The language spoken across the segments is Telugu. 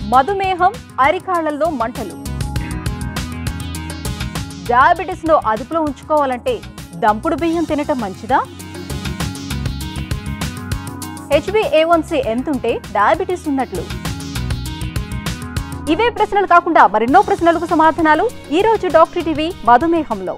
మధుమేహం అరికాళ్లలో మంటలు డయాబెటిస్ ను అదుపులో ఉంచుకోవాలంటే దంపుడు బియ్యం తినటం మంచిదా హెచ్బిఏవన్సీ ఎంతుంటే డయాబెటీస్ ఉన్నట్లు ఇవే ప్రశ్నలు కాకుండా మరెన్నో ప్రశ్నలకు సమాధానాలు ఈ రోజు డాక్టర్ టీవీ మధుమేహంలో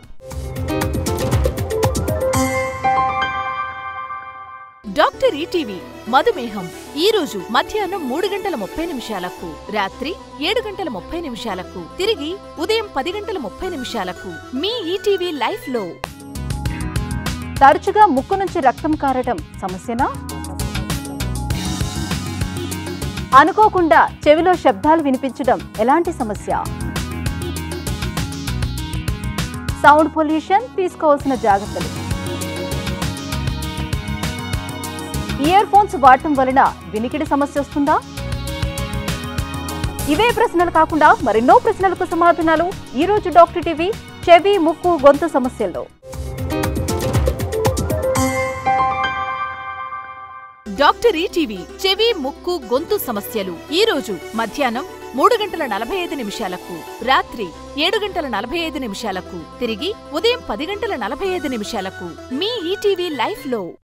డాక్టర్ ఈటీవీ మధుమేహం ఈ రోజు మధ్యాహ్నం మూడు గంటల ముప్పై నిమిషాలకు రాత్రి ఏడు గంటల ముప్పై నిమిషాలకు తిరిగి ఉదయం పది గంటల ముప్పై నిమిషాలకు మీ ఈటీవీ లైఫ్ లో తరచుగా ముక్కు నుంచి రక్తం కారటం సమస్యనా అనుకోకుండా చెవిలో శబ్దాలు వినిపించడం ఎలాంటి సమస్య సౌండ్ పొల్యూషన్ తీసుకోవాల్సిన జాగ్రత్తలు ఇయర్ ఫోన్స్ వాడటం వలన వినికిడి సమస్య వస్తుందా ఇవే ప్రశ్నలు కాకుండా మరెన్నో ప్రశ్నలకు సమాధానాలు ఈ రోజు డాక్టర్ టీవీ చెవి ముక్కు గొంతు సమస్యల్లో డాక్టర్ ఈటీవీ చెవి ముక్కు గొంతు సమస్యలు ఈ రోజు మధ్యాహ్నం మూడు గంటల నలభై ఐదు నిమిషాలకు రాత్రి ఏడు గంటల నలభై ఐదు నిమిషాలకు తిరిగి ఉదయం పది గంటల నలభై ఐదు నిమిషాలకు మీ ఈటీవీ లైఫ్ లో